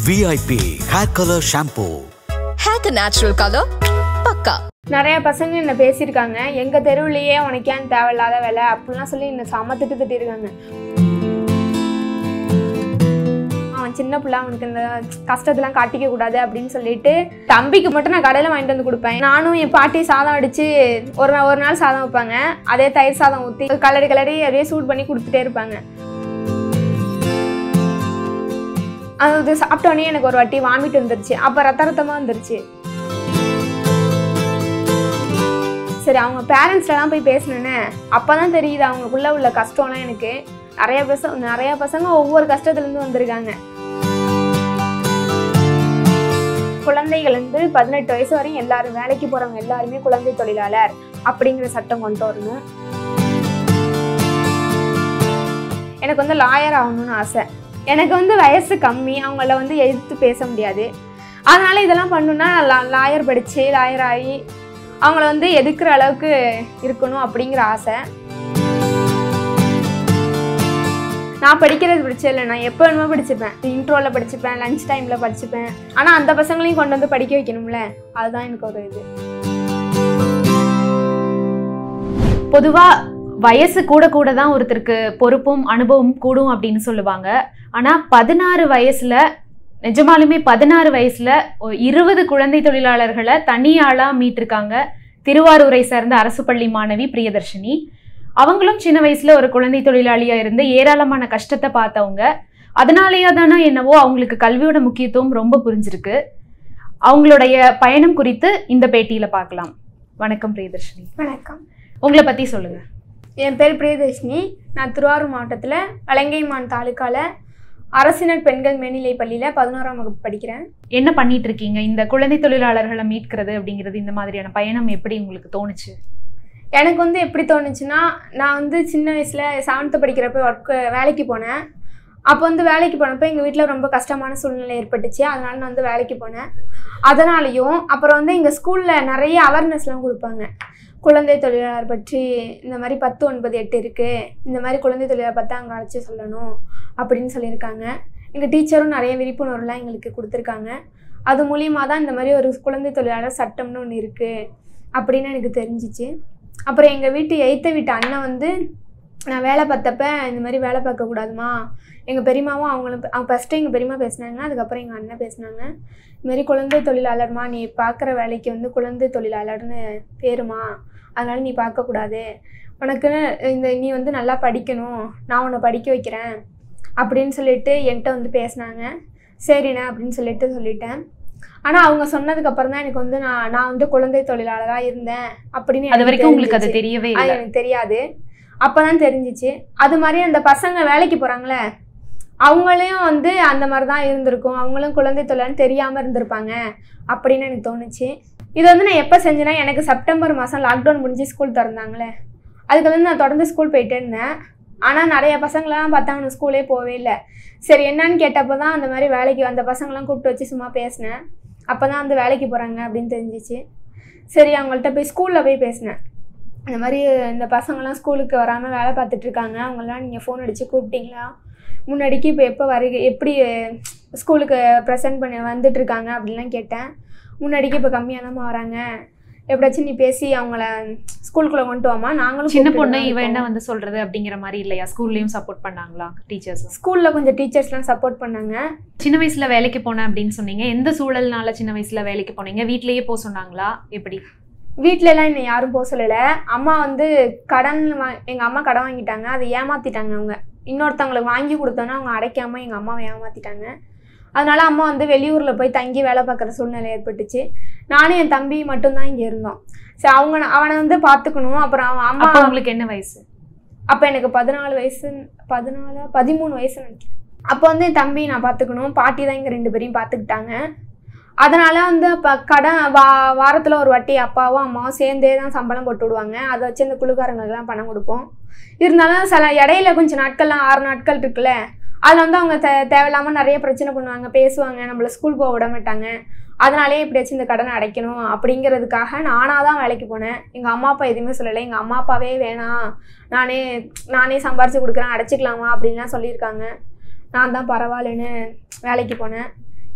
VIP hair colour shampoo ஹேக்கு natural colour பக்கா நிறைய பசங்க என்ன பேசியிருக்காங்க எங்க தெருவுலயே உனக்கு ஏன் தேவையில்லாத வேலை அப்படிலாம் சொல்லி என்ன செம திட்டு திட்டிருக்காங்க அவன் சின்ன பிள்ளை அவனுக்கு இந்த கஷ்டத்தெல்லாம் காட்டிக்க கூடாது அப்படின்னு சொல்லிட்டு தம்பிக்கு மட்டும் நான் கடையில் வாங்கிட்டு வந்து கொடுப்பேன் நானும் என் பாட்டி சாதம் அடிச்சு ஒரு நா- ஒரு நாள் சாதம் வைப்பாங்க அதே தயிர் சாதம் ஊற்றி கலரி கலரி அப்படியே சூட் பண்ணி கொடுத்துட்டே இருப்பாங்க அது சாப்பிட்ட உடனே எனக்கு ஒரு வாட்டி வாமிட் வந்துருச்சு அப்போ ரத்த ரத்தமாக வந்துருச்சு சரி அவங்க பேரண்ட்ஸ்லாம் போய் பேசினேனே அப்போ தான் தெரியுது அவங்களுக்குள்ள உள்ள கஷ்டம்லாம் எனக்கு நிறைய பசங்க நிறைய பசங்க ஒவ்வொரு கஷ்டத்துலேருந்து வந்திருக்காங்க குழந்தைகள் வந்து பதினெட்டு வயசு வரையும் எல்லாரும் வேலைக்கு போகிறவங்க எல்லாருமே குழந்தை தொழிலாளர் அப்படிங்கிற சட்டம் கொண்டு வரணும் எனக்கு வந்து லாயர் ஆகணும்னு ஆசை எனக்கு வந்து வயசு கம்மி அவங்கள வந்து எதிர்த்து பேச முடியாது அதனால இதெல்லாம் பண்ணணும்னா லாயர் படித்து லாயர் ஆகி அவங்கள வந்து எதிர்க்கிற அளவுக்கு இருக்கணும் அப்படிங்கிற ஆசை நான் படிக்கிறது பிடிச்சது இல்லை நான் எப்போ வேணுமோ படிச்சுப்பேன் இன்ட்ரோவில் படிச்சுப்பேன் லஞ்ச் டைமில் படிச்சுப்பேன் ஆனால் அந்த பசங்களையும் கொண்டு வந்து படிக்க வைக்கணும்ல அதுதான் எனக்கு ஒரு இது பொதுவா வயசு கூட கூட தான் ஒருத்தருக்கு பொறுப்பும் அனுபவம் கூடும் அப்படின்னு சொல்லுவாங்க ஆனா பதினாறு வயசுல நிஜமாலுமே பதினாறு வயசுல ஒ- இருபது குழந்தை தொழிலாளர்களை தனியாளா மீட்டிருக்காங்க திருவாரூரை சேர்ந்த அரசு பள்ளி மாணவி பிரியதர்ஷினி அவங்களும் சின்ன வயசுல ஒரு குழந்தை தொழிலாளியா இருந்து ஏராளமான கஷ்டத்தை பார்த்தவங்க அதனாலேயா தானே என்னவோ அவங்களுக்கு கல்வியோட முக்கியத்துவம் ரொம்ப புரிஞ்சிருக்கு அவங்களுடைய பயணம் குறித்து இந்த பேட்டியில பார்க்கலாம் வணக்கம் பிரியதர்ஷினி வணக்கம் உங்களை பத்தி சொல்லுங்க என் பேர் பிரியதர்ஷினி நான் திருவாரூர் மாவட்டத்தில் வலங்கைமான் தாலுக்காவில் அரசினர் பெண்கள் மேல்நிலைப் பள்ளியில் பதினோராம் வகுப்பு படிக்கிறேன் என்ன பண்ணிட்டு இருக்கீங்க இந்த குழந்தை தொழிலாளர்களை மீட்கிறது அப்படிங்கிறது இந்த மாதிரியான பயணம் எப்படி உங்களுக்கு தோணுச்சு எனக்கு வந்து எப்படி தோணுச்சுன்னா நான் வந்து சின்ன வயசில் செவன்த்து படிக்கிறப்ப ஒர்க்கு வேலைக்கு போனேன் அப்போ வந்து வேலைக்கு போனப்போ எங்கள் வீட்டில் ரொம்ப கஷ்டமான சூழ்நிலை ஏற்பட்டுச்சு அதனால நான் வந்து வேலைக்கு போனேன் அதனாலையும் அப்புறம் வந்து எங்கள் ஸ்கூலில் நிறைய அவேர்னஸ்லாம் கொடுப்பாங்க குழந்தை தொழிலாளர் பற்றி இந்த மாதிரி பத்து ஒன்பது எட்டு இருக்குது இந்த மாதிரி குழந்தை தொழிலாளர் பற்றி அங்கே அழைச்சி சொல்லணும் அப்படின்னு சொல்லியிருக்காங்க எங்கள் டீச்சரும் நிறைய விழிப்புணர்வுலாம் எங்களுக்கு கொடுத்துருக்காங்க அது மூலியமாக தான் இந்த மாதிரி ஒரு குழந்தை தொழிலாளர் சட்டம்னு ஒன்று இருக்குது அப்படின்னு எனக்கு தெரிஞ்சிச்சு அப்புறம் எங்கள் வீட்டு எய்த்த வீட்டு அண்ணன் வந்து நான் வேலை பார்த்தப்ப இந்த மாதிரி வேலை பார்க்கக்கூடாதுமா எங்கள் பெரியமாவும் அவங்களும் அவங்க ஃபஸ்ட்டு எங்கள் பெரியம்மா பேசினாங்க அதுக்கப்புறம் எங்கள் அண்ணன் பேசினாங்க இது மாதிரி குழந்தை தொழிலாளர்மா நீ பார்க்குற வேலைக்கு வந்து குழந்தை தொழிலாளர்னு பேருமா அதனால் நீ பார்க்கக்கூடாது உனக்குன்னு இந்த நீ வந்து நல்லா படிக்கணும் நான் உன்னை படிக்க வைக்கிறேன் அப்படின்னு சொல்லிட்டு என்கிட்ட வந்து பேசினாங்க சரிண்ணே அப்படின்னு சொல்லிட்டு சொல்லிட்டேன் ஆனால் அவங்க சொன்னதுக்கு அப்புறம் தான் எனக்கு வந்து நான் நான் வந்து குழந்தை தொழிலாளராக இருந்தேன் அப்படின்னு அது எனக்கு வரைக்கும் உங்களுக்கு அது தெரிஞ்சுச்சு. தெரியவே அது இல்லை எனக்கு தெரியாது அப்பதான் தெரிஞ்சிச்சு அது மாதிரி அந்த பசங்க வேலைக்கு போறாங்களே அவங்களையும் வந்து அந்த மாதிரி தான் இருந்திருக்கும் அவங்களும் குழந்தை தொழிலாளர்னு தெரியாம இருந்திருப்பாங்க அப்படின்னு எனக்கு தோணுச்சு இது வந்து நான் எப்போ செஞ்சேன்னா எனக்கு செப்டம்பர் மாதம் லாக்டவுன் முடிஞ்சு ஸ்கூல் திறந்தாங்களே அதுக்கு வந்து நான் தொடர்ந்து ஸ்கூல் போயிட்டே இருந்தேன் ஆனால் நிறைய பசங்களெல்லாம் பார்த்தாங்க நான் ஸ்கூலே போகவே இல்லை சரி என்னன்னு கேட்டப்போ தான் அந்த மாதிரி வேலைக்கு அந்த பசங்களாம் கூப்பிட்டு வச்சு சும்மா பேசினேன் அப்போ தான் வந்து வேலைக்கு போகிறாங்க அப்படின்னு தெரிஞ்சிச்சு சரி அவங்கள்ட்ட போய் ஸ்கூலில் போய் பேசினேன் இந்த மாதிரி இந்த பசங்களாம் ஸ்கூலுக்கு வராமல் வேலை பார்த்துட்டு இருக்காங்க அவங்களாம் நீங்கள் ஃபோன் அடித்து கூப்பிட்டீங்களா முன்னாடிக்கு இப்போ எப்போ வருக எப்படி ஸ்கூலுக்கு ப்ரெசென்ட் பண்ணி வந்துட்டு இருக்காங்க அப்படின்லாம் கேட்டேன் முன்னாடிக்கு இப்போ கம்மியாக தான் வராங்க எப்படியாச்சும் நீ பேசி அவங்கள ஸ்கூலுக்குள்ளே கொண்டு வாமா நாங்களும் சின்ன கூப்பிட்டு பொண்ணு தான் இவ இருக்கோம். என்ன வந்து சொல்றது அப்படிங்கிற மாதிரி இல்லையா ஸ்கூல்லயும் சப்போர்ட் பண்ணாங்களா டீச்சர்ஸ் ஸ்கூலில் கொஞ்சம் டீச்சர்ஸ்லாம் சப்போர்ட் பண்ணாங்க சின்ன வயசுல வேலைக்கு போனேன் அப்படின்னு சொன்னீங்க எந்த சூழல்னால சின்ன வயசுல வேலைக்கு போனீங்க வீட்லயே போக சொன்னாங்களா எப்படி வீட்ல எல்லாம் என்னை யாரும் போக சொல்லலை அம்மா வந்து கடன் வா எங்கள் அம்மா கடன் வாங்கிட்டாங்க அதை ஏமாத்திட்டாங்க அவங்க இன்னொருத்தவங்களுக்கு வாங்கி கொடுத்தோன்னா அவங்க அடைக்காம எங்கள் அம்மாவை ஏமாத்திட்டாங்க அதனால அம்மா வந்து வெளியூரில் போய் தங்கி வேலை பார்க்குற சூழ்நிலை ஏற்பட்டுச்சு நானும் என் தம்பி மட்டும்தான் இங்கே இருந்தோம் சரி அவங்க அவனை வந்து பார்த்துக்கணும் அப்புறம் அவன் அம்மா அப்ப உங்களுக்கு என்ன வயசு அப்போ எனக்கு பதினாலு வயசு பதினாலு பதிமூணு வயசு நினைக்கிறேன் அப்போ வந்து என் தம்பி நான் பார்த்துக்கணும் பாட்டி தான் இங்கே ரெண்டு பேரையும் பார்த்துக்கிட்டாங்க அதனால வந்து இப்போ கடன் வா வாரத்தில் ஒரு வாட்டி அப்பாவும் அம்மாவும் சேர்ந்தே தான் சம்பளம் போட்டு விடுவாங்க அதை வச்சு இந்த குழுக்காரங்களுக்குலாம் பணம் கொடுப்போம் இருந்தாலும் சில இடையில கொஞ்சம் நாட்கள்லாம் ஆறு நாட்கள் இருக்குல்ல அதில் வந்து அவங்க தே தேவையில்லாமல் நிறைய பிரச்சனை பண்ணுவாங்க பேசுவாங்க நம்மளை ஸ்கூல் போக விட மாட்டாங்க அதனாலே எப்படியாச்சும் இந்த கடனை அடைக்கணும் அப்படிங்கிறதுக்காக நானாக தான் வேலைக்கு போனேன் எங்கள் அம்மா அப்பா எதுவுமே சொல்லலை எங்கள் அம்மா அப்பாவே வேணாம் நானே நானே சம்பாரிச்சு கொடுக்குறேன் அடைச்சிக்கலாமா அப்படின்லாம் சொல்லியிருக்காங்க நான் தான் பரவாயில்லன்னு வேலைக்கு போனேன்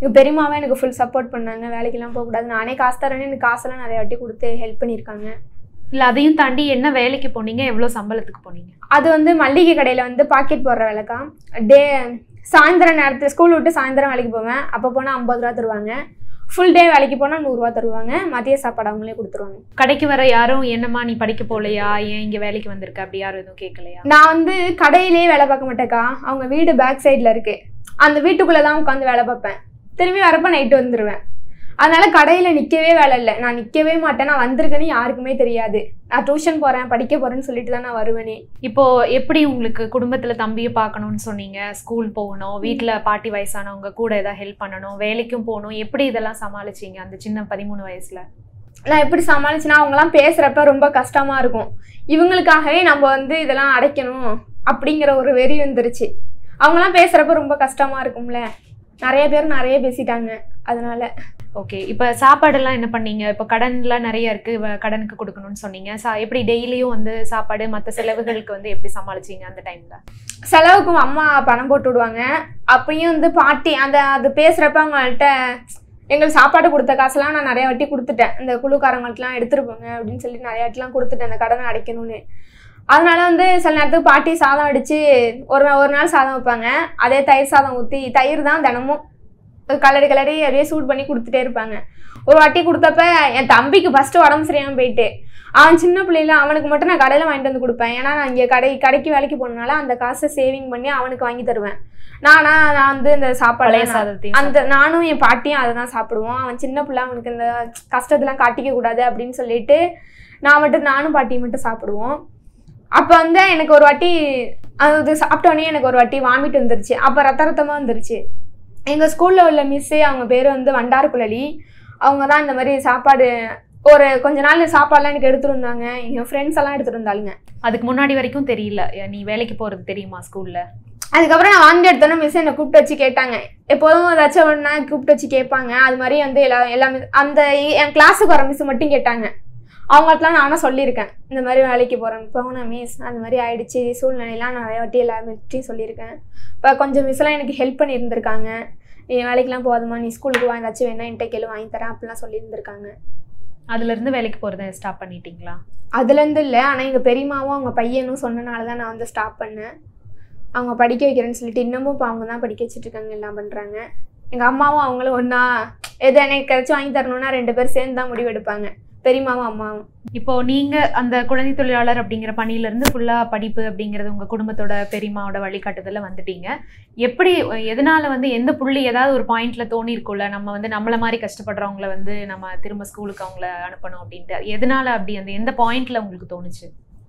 எங்கள் பெரியமாவே எனக்கு ஃபுல் சப்போர்ட் பண்ணாங்க வேலைக்கெல்லாம் போகக்கூடாது நானே காசு தரேன்னு எனக்கு காசெல்லாம் நிறைய வாட்டி கொடுத்து ஹெல்ப் பண்ணியிருக்காங்க இல்ல அதையும் தாண்டி என்ன வேலைக்கு போனீங்க எவ்வளவு சம்பளத்துக்கு போனீங்க அது வந்து மல்லிகை கடையில் வந்து பாக்கெட் போடுற வேலைக்கா டே சாயந்தரம் நேரத்தில் ஸ்கூல் விட்டு சாயந்தரம் வேலைக்கு போவேன் அப்போ போனால் ஐம்பது ரூபா தருவாங்க ஃபுல் டே வேலைக்கு போனால் நூறுரூவா தருவாங்க மதிய சாப்பாடு அவங்களே கொடுத்துருவாங்க கடைக்கு வர யாரும் என்னம்மா நீ படிக்க போகலையா ஏன் இங்க வேலைக்கு வந்திருக்க அப்படி யாரும் எதுவும் கேட்கலையா நான் வந்து கடையிலே வேலை பார்க்க மாட்டேக்கா அவங்க வீடு பேக் சைடில் இருக்கு அந்த வீட்டுக்குள்ளே தான் உட்காந்து வேலை பார்ப்பேன் திரும்பி வரப்போ நைட்டு வந்துடுவேன் அதனால கடையில் நிற்கவே வேலை இல்லை நான் நிற்கவே மாட்டேன் நான் வந்திருக்கேன்னு யாருக்குமே தெரியாது நான் டியூஷன் போகிறேன் படிக்க போகிறேன்னு சொல்லிட்டு தான் நான் வருவேனே இப்போ எப்படி உங்களுக்கு குடும்பத்துல தம்பியை பார்க்கணும்னு சொன்னீங்க ஸ்கூல் போகணும் வீட்ல பாட்டி வயசானவங்க கூட ஏதாவது ஹெல்ப் பண்ணணும் வேலைக்கும் போகணும் எப்படி இதெல்லாம் சமாளிச்சீங்க அந்த சின்ன பதிமூணு வயசுல நான் எப்படி சமாளிச்சேன்னா அவங்களாம் பேசுகிறப்ப ரொம்ப கஷ்டமாக இருக்கும் இவங்களுக்காகவே நம்ம வந்து இதெல்லாம் அடைக்கணும் அப்படிங்கிற ஒரு வெறி வந்துருச்சு அவங்களாம் பேசுகிறப்ப ரொம்ப கஷ்டமாக இருக்கும்ல நிறைய பேர் நிறைய பேசிட்டாங்க அதனால ஓகே இப்போ சாப்பாடெல்லாம் என்ன பண்ணீங்க இப்போ கடன்லாம் நிறைய இருக்கு வ- கடனுக்கு கொடுக்கணும்னு சொன்னீங்க சா எப்படி டெய்லியும் வந்து சாப்பாடு மற்ற செலவுகளுக்கு வந்து எப்படி சமாளிச்சீங்க அந்த டைம்ல செலவுக்கும் அம்மா பணம் போட்டு விடுவாங்க அப்பயும் வந்து பாட்டி அந்த அது பேசுகிறப்ப அவங்கள்ட்ட எங்களுக்கு சாப்பாடு கொடுத்த காசெல்லாம் நான் நிறைய வாட்டி கொடுத்துட்டேன் இந்த குழுக்காரங்கள்ட்டலாம் எடுத்துட்டு போங்க அப்படின்னு சொல்லி நிறைய வாட்டிலாம் கொடுத்துட்டேன் அந்த கடனை அடைக்கணும்னு அதனால வந்து சில நேரத்துக்கு பாட்டி சாதம் அடித்து ஒரு ஒரு நாள் சாதம் வைப்பாங்க அதே தயிர் சாதம் ஊற்றி தயிர் தான் தினமும் கலரி கலரி அப்படியே சூட் பண்ணி கொடுத்துட்டே இருப்பாங்க ஒரு வாட்டி கொடுத்தப்ப என் தம்பிக்கு ஃபஸ்ட்டு உடம்பு சரியாமல் போயிட்டு அவன் சின்ன பிள்ளைல அவனுக்கு மட்டும் நான் கடையில் வாங்கிட்டு வந்து கொடுப்பேன் ஏன்னா நான் இங்கே கடை கடைக்கு வேலைக்கு போனனால அந்த காசை சேவிங் பண்ணி அவனுக்கு வாங்கி தருவேன் நானா நான் வந்து இந்த பழைய சாப்பாடு சாதத்தையும் அந்த நானும் என் பாட்டியும் அதை தான் சாப்பிடுவோம் அவன் சின்ன பிள்ளை அவனுக்கு இந்த கஷ்டத்தெல்லாம் காட்டிக்க கூடாது அப்படின்னு சொல்லிட்டு நான் மட்டும் நானும் பாட்டியும் மட்டும் சாப்பிடுவோம் அப்போ வந்து எனக்கு ஒரு வாட்டி அது சாப்பிட்டோன்னே எனக்கு ஒரு வாட்டி வாமிட் வந்துருச்சு அப்போ ரத்த ரத்தமாக வந்துருச்சு எங்கள் ஸ்கூலில் உள்ள மிஸ்ஸே அவங்க பேர் வந்து வண்டாரக்குழலி அவங்க தான் இந்த மாதிரி சாப்பாடு ஒரு கொஞ்ச நாள் சாப்பாடுலாம் எனக்கு எடுத்துட்டு வந்தாங்க என் ஃப்ரெண்ட்ஸ் எல்லாம் எடுத்துட்டு வந்தாளுங்க அதுக்கு முன்னாடி வரைக்கும் தெரியல ஏ, நீ வேலைக்கு போறது தெரியுமா ஸ்கூல்ல அதுக்கப்புறம் நான் வாந்தி எடுத்தோன்னே மிஸ் என்னை கூப்பிட்டு வச்சு கேட்டாங்க எப்போதும் ஏதாச்சும் ஒன்றா கூப்பிட்டு வச்சு கேட்பாங்க அது மாதிரி வந்து எல்லா எல்லா miss- அந்த என் கிளாஸுக்கு வர மிஸ் மட்டும் கேட்டாங்க அவங்கள்ட்டலாம் நானும் சொல்லியிருக்கேன் இந்த மாதிரி வேலைக்கு போகிறேன் போனேன் மிஸ் அந்த மாதிரி ஆயிடுச்சு சூழ்நிலையெல்லாம் நிறைய வாட்டி எல்லா மிஸ்ட்டையும் சொல்லியிருக்கேன் இப்போ கொஞ்சம் மிஸ்லாம் எனக்கு ஹெல்ப் பண்ணியிருந்திருக்காங்க நீ வேலைக்கெலாம் போகாதம்மா நீ ஸ்கூலுக்கு வா ஏதாச்சும் வேணா என்கிட்ட கேளு வாங்கி தரேன் அப்படிலாம் சொல்லியிருந்திருக்காங்க அதுல இருந்து வேலைக்கு போறதை ஸ்டாப் பண்ணிட்டீங்களா அதுலேருந்து இல்லை ஆனால் எங்கள் பெரியம்மாவும் அவங்க பையனும் சொன்னனால தான் நான் வந்து ஸ்டாப் பண்ணேன் அவங்க படிக்க வைக்கிறேன்னு சொல்லிட்டு இன்னமும் இப்போ அவங்க தான் படிக்க வச்சுட்டு இருக்காங்க எல்லாம் பண்ணுறாங்க எங்கள் அம்மாவும் அவங்களும் ஒன்றா எது எனக்கு ஏதாச்சும் வாங்கி தரணும்னா ரெண்டு பேர் சேர்ந்து தான் முடிவு எடுப்பாங்க பெரியம்மாவும் அம்மாவும் இப்போ நீங்க அந்த குழந்தை தொழிலாளர் அப்படிங்கிற பணியில இருந்து ஃபுல்லா படிப்பு அப்படிங்கிறது உங்க குடும்பத்தோட பெரியம்மாவோட வழிகாட்டுதல்ல வந்துட்டீங்க எப்படி எதனால வந்து எந்த புள்ளி ஏதாவது ஒரு பாயிண்ட்ல தோணி இருக்கும்ல நம்ம வந்து நம்மள மாதிரி கஷ்டப்படுறவங்கள வந்து நம்ம திரும்ப ஸ்கூலுக்கு அவங்கள அனுப்பணும் அப்படின்ட்டு எதனால அப்படி அந்த எந்த பாயிண்ட்ல உங்களுக்கு தோணுச்சு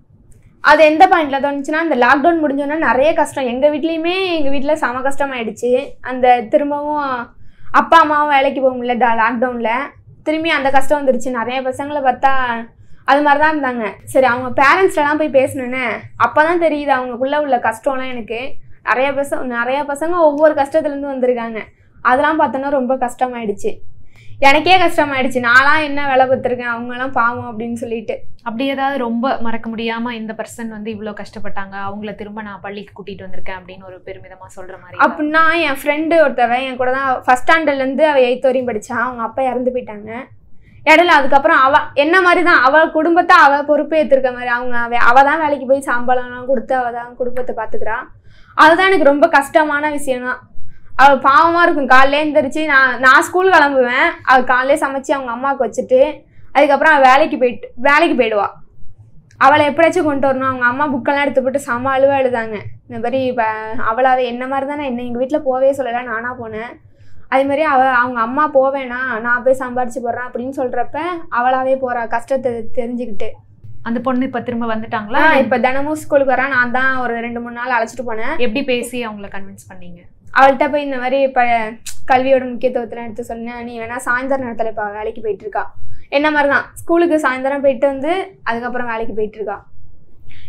அது எந்த பாயிண்ட்ல தோணுச்சுன்னா இந்த லாக்டவுன் முடிஞ்சோன்னா நிறைய கஷ்டம் எங்கள் வீட்லேயுமே எங்கள் வீட்டில் செம கஷ்டமாயிடுச்சு அந்த திரும்பவும் அப்பா அம்மாவும் வேலைக்கு போக முடியல லாக்டவுனில் திரும்பி அந்த கஷ்டம் வந்துருச்சு நிறைய பசங்களை பார்த்தா அது மாதிரி தான் இருந்தாங்க சரி அவங்க பேரண்ட்ஸ்லாம் போய் பேசினேன்னே அப்போ தான் தெரியுது அவங்களுக்குள்ள உள்ள கஷ்டம்லாம் எனக்கு நிறைய பசங்க நிறைய பசங்க ஒவ்வொரு கஷ்டத்துலேருந்து வந்திருக்காங்க அதெல்லாம் பார்த்தோன்னா ரொம்ப கஷ்டமாயிடுச்சு எனக்கே கஷ்டமாயிடுச்சு நான்லாம் என்ன வேலை பார்த்துருக்கேன் அவங்கெல்லாம் பாவம் அப்படின்னு சொல்லிட்டு அப்படி ஏதாவது ரொம்ப மறக்க முடியாம இந்த பர்சன் வந்து இவ்வளவு கஷ்டப்பட்டாங்க அவங்கள திரும்ப நான் பள்ளிக்கு கூட்டிட்டு வந்திருக்கேன் அப்படின்னு ஒரு பெருமிதமா சொல்ற மாதிரி ஏதாவது? அப்படின்னா என் ஃப்ரெண்டு ஒருத்தவ என் கூட தான் ஃபஸ்ட் ஸ்டாண்டர்ட்லேருந்து அவள் எயித் வரையும் படித்தா அவங்க அப்பா இறந்து போயிட்டாங்க இடையில அதுக்கப்புறம் அவ என்ன மாதிரி தான் அவள் குடும்பத்தை அவள் பொறுப்பே ஏற்றிருக்க மாதிரி அவங்க அவ அவள் தான் வேலைக்கு போய் சம்பளம்லாம் கொடுத்து அவள் தான் குடும்பத்தை பார்த்துக்கிறா அதுதான் எனக்கு ரொம்ப கஷ்டமான விஷயம் தான் அவள் பாவமாக இருக்கும் காலையிலே எழுந்திரிச்சு நான் நான் ஸ்கூல் கிளம்புவேன் அவள் காலையிலே சமைச்சு அவங்க அம்மாவுக்கு வச்சுட்டு அதுக்கப்புறம் அவள் வேலைக்கு போயிட்டு வேலைக்கு போயிடுவா அவளை எப்படியாச்சும் கொண்டு வரணும் அவங்க அம்மா புக்கெல்லாம் எடுத்து போட்டு செம அழுவ அழுதாங்க இந்த மாதிரி இப்போ அவளாவே என்ன மாதிரி தானே என்ன எங்கள் வீட்டில் போவே சொல்லலை நானாக போனேன் அதே மாதிரி அவ அவங்க அம்மா போவேனா நான் போய் சம்பாரிச்சு போடுறேன் அப்படின்னு சொல்கிறப்ப அவளாவே போகிறா கஷ்டத்தை தெரிஞ்சுக்கிட்டு அந்த பொண்ணு இப்ப திரும்ப வந்துட்டாங்களா இப்போ தினமும் ஸ்கூலுக்கு வரா நான் தான் ஒரு ரெண்டு மூணு நாள் அழைச்சிட்டு போனேன் எப்படி பேசி அவங்கள கன்வின்ஸ் பண்ணீங்க அவள்கிட்ட போய் இந்த மாதிரி இப்போ கல்வியோட முக்கியத்துவத்தெல்லாம் எடுத்து சொன்னேன் நீ வேணா சாயந்தரம் நேரத்தில் இப்போ வேலைக்கு போயிட்டு இருக்கா என்ன மாதிரி தான் ஸ்கூலுக்கு சாயந்தரம் போயிட்டு வந்து அதுக்கப்புறம் வேலைக்கு போயிட்டு இருக்கா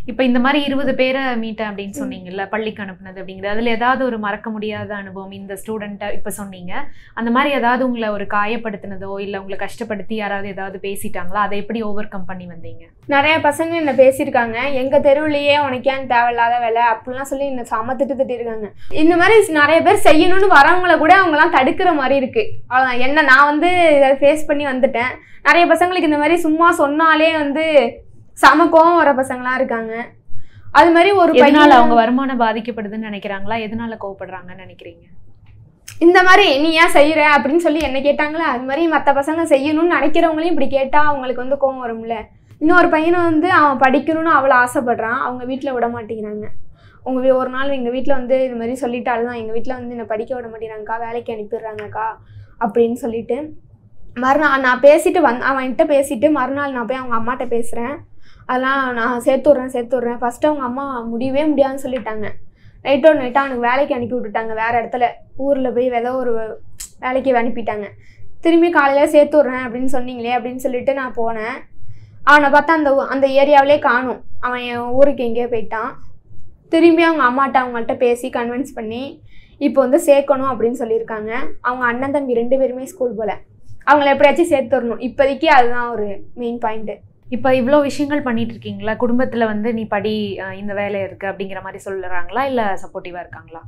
இப்போ இந்த மாதிரி இருபது பேரை மீட்டேன் அப்படின்னு சொன்னீங்கல்ல பள்ளிக்கு அனுப்புனது அப்படிங்கிறது அதுல ஏதாவது ஒரு மறக்க முடியாத அனுபவம் இந்த ஸ்டூடெண்ட்டை இப்போ சொன்னீங்க அந்த மாதிரி ஏதாவது உங்களை ஒரு காயப்படுத்தினதோ இல்லை உங்களை கஷ்டப்படுத்தி யாராவது ஏதாவது பேசிட்டாங்களா அதை எப்படி ஓவர் கம் பண்ணி வந்தீங்க நிறைய பசங்க என்ன பேசியிருக்காங்க எங்க தெருவுலயே உனக்கு ஏன் தேவையில்லாத வேலை அப்படிலாம் சொல்லி என்ன செம திட்டு திட்டிருக்காங்க இந்த மாதிரி நிறைய பேர் செய்யணும்னு வரவங்கள கூட அவங்கலாம் தடுக்கிற மாதிரி இருக்கு அவ்வளோதான் என்ன நான் வந்து இதை ஃபேஸ் பண்ணி வந்துட்டேன் நிறைய பசங்களுக்கு இந்த மாதிரி சும்மா சொன்னாலே வந்து செம கோவம் வர பசங்களாம் இருக்காங்க அது மாதிரி ஒரு எதனால பையன் அவங்க வருமானம் பாதிக்கப்படுதுன்னு நினைக்கிறாங்களா எதனால கோவப்படுறாங்கன்னு நினைக்கிறீங்க இந்த மாதிரி நீ ஏன் செய்யற அப்படின்னு சொல்லி என்ன கேட்டாங்களா அது மாதிரி மற்ற பசங்க செய்யணும்னு நினைக்கிறவங்களையும் இப்படி கேட்டா அவங்களுக்கு வந்து கோவம் வரும்ல இன்னொரு பையனை வந்து அவன் படிக்கணும்னு அவ்வளோ ஆசைப்படுறான் அவங்க வீட்டில் விட மாட்டேங்கிறாங்க உங்க வீ- ஒரு நாள் எங்கள் வீட்டில் வந்து இது மாதிரி சொல்லிட்டாலும் எங்கள் வீட்டில் வந்து என்னை படிக்க விட மாட்டேங்கிறாங்கக்கா வேலைக்கு அனுப்பிடுறாங்கக்கா அப்படின்னு சொல்லிட்டு மறுநாள் நான் பேசிட்டு வந் அவன்கிட்ட பேசிட்டு மறுநாள் நான் போய் அவங்க அம்மாட்ட பேசுகிறேன் அதெல்லாம் நான் சேர்த்து விட்றேன் சேர்த்து விட்றேன் ஃபஸ்ட்டு அவங்க அம்மா முடியவே முடியாதுன்னு சொல்லிட்டாங்க நைட்டோ நைட்டாக அவனுக்கு வேலைக்கு அனுப்பி விட்டுட்டாங்க வேறு இடத்துல ஊரில் போய் ஏதோ ஒரு வேலைக்கு அனுப்பிட்டாங்க திரும்பி காலையில் சேர்த்து விட்றேன் அப்படின்னு சொன்னீங்களே அப்படின்னு சொல்லிட்டு நான் போனேன் அவனை பார்த்தா அந்த ஊ- அந்த ஏரியாவிலே காணும் அவன் என் ஊருக்கு எங்கேயோ போயிட்டான் திரும்பி அவங்க அம்மாட்ட அவங்கள்ட்ட பேசி கன்வின்ஸ் பண்ணி இப்போ வந்து சேர்க்கணும் அப்படின்னு சொல்லியிருக்காங்க அவங்க அண்ணன் தம்பி ரெண்டு பேருமே ஸ்கூல் போல அவங்கள எப்படியாச்சும் சேர்த்து வரணும் இப்போதைக்கு அதுதான் ஒரு மெயின் பாயிண்ட்டு இப்போ இவ்வளோ விஷயங்கள் பண்ணிட்டு இருக்கீங்களா குடும்பத்துல வந்து நீ படி அஹ் இந்த வேலை இருக்கு அப்படிங்கிற மாதிரி சொல்லுறாங்களா இல்ல சப்போர்ட்டிவா இருக்காங்களா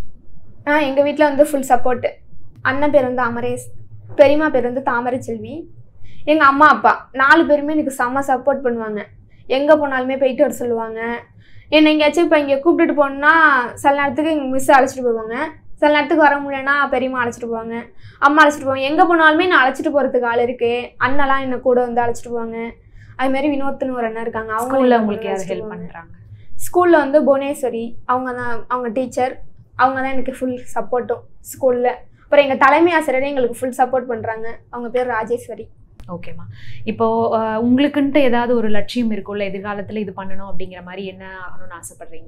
ஆ எங்கள் வீட்டில் வந்து ஃபுல் சப்போர்ட்டு அண்ணன் பேர் வந்து அமரேஷ் பெரியம்மா பேர் வந்து தாமரை செல்வி எங்கள் அம்மா அப்பா நாலு பேருமே எனக்கு செம்ம சப்போர்ட் பண்ணுவாங்க எங்கே போனாலுமே போயிட்டு வர சொல்லுவாங்க என்னை எங்கேயாச்சும் இப்போ இங்கே கூப்பிட்டுட்டு போகணுன்னா சில நேரத்துக்கு எங்கள் மிஸ் அழைச்சிட்டு போவாங்க சில நேரத்துக்கு வர முடியலன்னா பெரியம்மா அழைச்சிட்டு போவாங்க அம்மா அழைச்சிட்டு போவாங்க எங்கே போனாலுமே நான் அழைச்சிட்டு போகிறதுக்கு ஆள் இருக்குது அண்ணெல்லாம் என்னை கூட வந்து அழைச்சிட்டு போவாங்க அது மாதிரி வினோத்னு ஒரு அண்ணன் இருக்காங்க அவங்க ஸ்கூல்ல உங்களுக்கு யார் ஹெல்ப் பண்றாங்க ஸ்கூலில் வந்து புவனேஸ்வரி அவங்க தான் அவங்க டீச்சர் அவங்க தான் எனக்கு ஃபுல் சப்போர்ட்டும் ஸ்கூலில் அப்புறம் எங்கள் தலைமை ஆசிரியரே எங்களுக்கு ஃபுல் சப்போர்ட் பண்ணுறாங்க அவங்க பேர் ராஜேஸ்வரி ஓகேம்மா இப்போ அஹ், உங்களுக்குன்ட்டு ஏதாவது ஒரு லட்சியம் இருக்கும்ல எதிர்காலத்துல இது பண்ணணும் அப்படிங்கிற மாதிரி என்ன ஆகணும்னு ஆசைப்படுறீங்க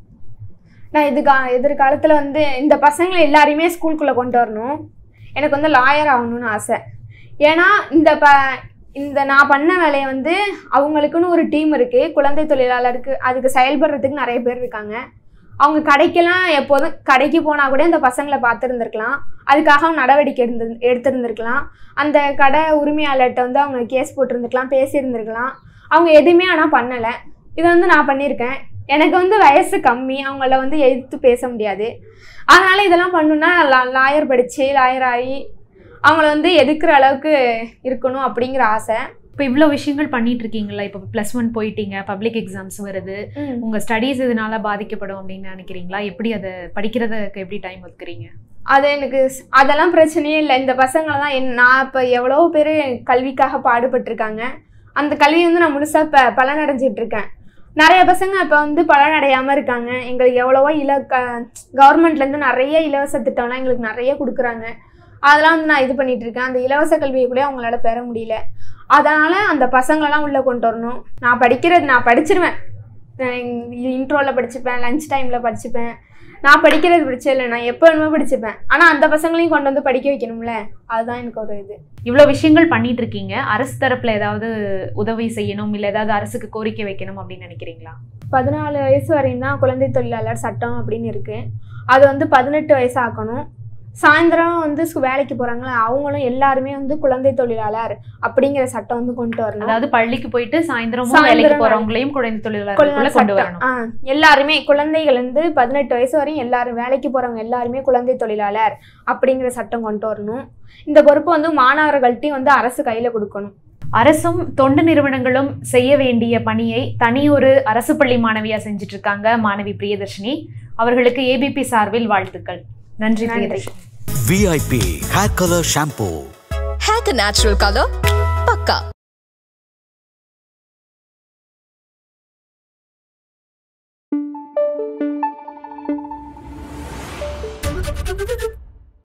நான் இதுக்கா எதிர்காலத்தில் வந்து இந்த பசங்களை எல்லாரையுமே ஸ்கூலுக்குள்ளே கொண்டு வரணும் எனக்கு வந்து லாயர் ஆகணும்னு ஆசை ஏன்னா இந்த ப இந்த நான் பண்ண வேலையை வந்து அவங்களுக்குன்னு ஒரு டீம் இருக்குது குழந்தை தொழிலாளருக்கு அதுக்கு செயல்படுறதுக்கு நிறைய பேர் இருக்காங்க அவங்க கடைக்கெல்லாம் எப்போதும் கடைக்கு போனால் கூட இந்த பசங்களை பார்த்துருந்துருக்கலாம் அதுக்காக அவங்க நடவடிக்கை எடுத்து எடுத்திருந்திருக்கலாம் அந்த கடை உரிமையாளர்கிட்ட வந்து அவங்க கேஸ் போட்டிருந்துருக்கலாம் பேசியிருந்திருக்கலாம் அவங்க எதுவுமே ஆனால் பண்ணலை இதை வந்து நான் பண்ணியிருக்கேன் எனக்கு வந்து வயசு கம்மி அவங்கள வந்து எதிர்த்து பேச முடியாது அதனால இதெல்லாம் பண்ணுன்னா லா லாயர் படித்து லாயர் ஆகி அவங்கள வந்து எதுக்குற அளவுக்கு இருக்கணும் அப்படிங்கிற ஆசை இப்போ இவ்வளோ விஷயங்கள் பண்ணிட்டு இருக்கீங்களா இப்போ ப்ளஸ் ஒன் போயிட்டீங்க பப்ளிக் எக்ஸாம்ஸ் வருது உங்க ஸ்டடீஸ் இதனால பாதிக்கப்படும் அப்படின்னு நினைக்கிறீங்களா எப்படி அதை படிக்கிறதுக்கு எப்படி டைம் ஒதுக்குறீங்க அது எனக்கு ஸ்- அதெல்லாம் பிரச்சனையே இல்லை இந்த பசங்களை தான் என் நான் இப்போ எவ்வளோ பேர் கல்விக்காக பாடுபட்டிருக்காங்க அந்த கல்வி வந்து நான் முழுசாக இப்போ பலனடைஞ்சிட்டு இருக்கேன் நிறைய பசங்க இப்போ வந்து பலனடையாமல் இருக்காங்க எங்களுக்கு எவ்வளவோ இல க கவர்மெண்ட்லேருந்து நிறைய இலவச திட்டம்லாம் எங்களுக்கு நிறைய கொடுக்குறாங்க அதெல்லாம் வந்து நான் இது பண்ணிட்டு இருக்கேன் அந்த இலவச கல்வியை கூட அவங்களால பெற முடியல அதனால் அந்த பசங்களெல்லாம் உள்ளே கொண்டு வரணும் நான் படிக்கிறது நான் படிச்சிருவேன் இன்ட்ரோவில் படிச்சுப்பேன் லஞ்ச் டைமில் படிச்சுப்பேன் நான் படிக்கிறது பிரச்சனை இல்லை நான் எப்போ வேணுமோ படிச்சுப்பேன் ஆனால் அந்த பசங்களையும் கொண்டு வந்து படிக்க வைக்கணும்ல அதுதான் எனக்கு ஒரு இது இவ்வளோ விஷயங்கள் பண்ணிட்டு இருக்கீங்க அரசு தரப்புல ஏதாவது உதவி செய்யணும் இல்லை ஏதாவது அரசுக்கு கோரிக்கை வைக்கணும் அப்படின்னு நினைக்கிறீங்களா பதினாலு வயசு வரையும் தான் குழந்தை தொழிலாளர் சட்டம் அப்படின்னு இருக்குது அது வந்து பதினெட்டு வயசு ஆக்கணும் சாயந்தரம் வந்து சு- வேலைக்கு போகிறாங்களே அவங்களும் எல்லாருமே வந்து குழந்தை தொழிலாளர் அப்படிங்கிற சட்டம் வந்து கொண்டு வரணும் அதாவது பள்ளிக்கு போயிட்டு சாயந்தரமும் சாயந்தரம் வேலைக்கு வேலை- போறவங்களையும் குழந்தை தொழிலாளர்களுக்குள்ள குழந்தை கொண்டு சட்டம் வரணும் ஆ எல்லாருமே குழந்தைகள் வந்து பதினெட்டு வயசு வரையும் எல்லாரும் வேலைக்கு போகிறவங்க எல்லாருமே குழந்தை தொழிலாளர் அப்படிங்கிற சட்டம் கொண்டு வரணும் இந்த பொறுப்பு வந்து மாணவர்கள்ட்டையும் வந்து அரசு கையில் கொடுக்கணும் அரசும் தொண்டு நிறுவனங்களும் செய்ய வேண்டிய பணியை தனி ஒரு அரசு பள்ளி மாணவியா செஞ்சுட்டு இருக்காங்க மாணவி பிரியதர்ஷினி அவர்களுக்கு ஏபிபி சார்பில் வாழ்த்துக்கள் நன்றி நன்றி. Priyadarshini VIP Hair Color Shampoo. Hack a natural color. Pakka.